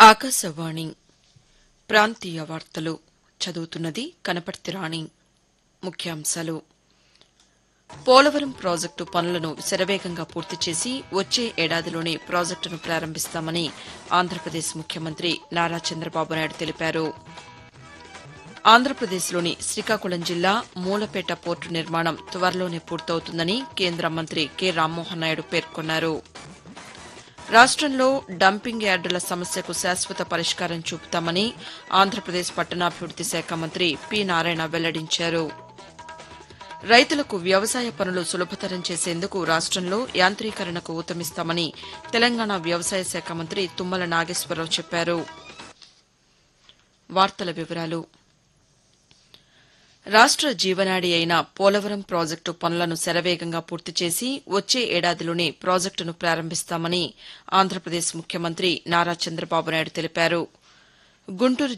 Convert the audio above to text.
ఆకాశవాణి ప్రాంతీయ వార్తలు చదువుతున్నది కనపర్తి రాణి ముఖ్యాంశాలు పోలవరం ప్రాజెక్టు పనులను శరవేగంగా పూర్తి చేసి వచ్చే ఏడాదిలోనే ప్రాజెక్టును ప్రారంభిస్తామని ఆంధ్రప్రదేశ్ ముఖ్యమంత్రి నారా చంద్రబాబు నాయుడు తెలిపారు ఆంధ్రప్రదేశ్లోని శ్రీకాకుళం జిల్లా మూలపేట పోర్టు నిర్మాణం త్వరలోనే పూర్తవుతుందని కేంద్ర మంత్రి కె రామ్మోహన్ నాయుడు పేర్కొన్నారు రాష్టంలో డంపింగ్ యార్డుల సమస్యకు శాశ్వత పరిష్కారం చూపుతామని ఆంధ్రప్రదేశ్ పట్టణాభివృద్ది శాఖ మంత్రి పి నారాయణ వెల్లడించారు రైతులకు వ్యవసాయ పనులు సులభతరం చేసేందుకు రాష్టంలో యాంత్రీకరణకు ఊతమిస్తామని తెలంగాణ వ్యవసాయ శాఖ మంత్రి తుమ్మల నాగేశ్వరరావు చెప్పారు వార్తల వివరాలు రాష్ట జీవనాడి అయిన పోలవరం ప్రాజెక్టు పనులను శరవేగంగా పూర్తి చేసి వచ్చే ఏడాదిలోనే ప్రాజెక్టును ప్రారంభిస్తామని ఆంధ్రప్రదేశ్ ముఖ్యమంత్రి నారా చంద్రబాబు నాయుడు తెలిపారు గుంటూరు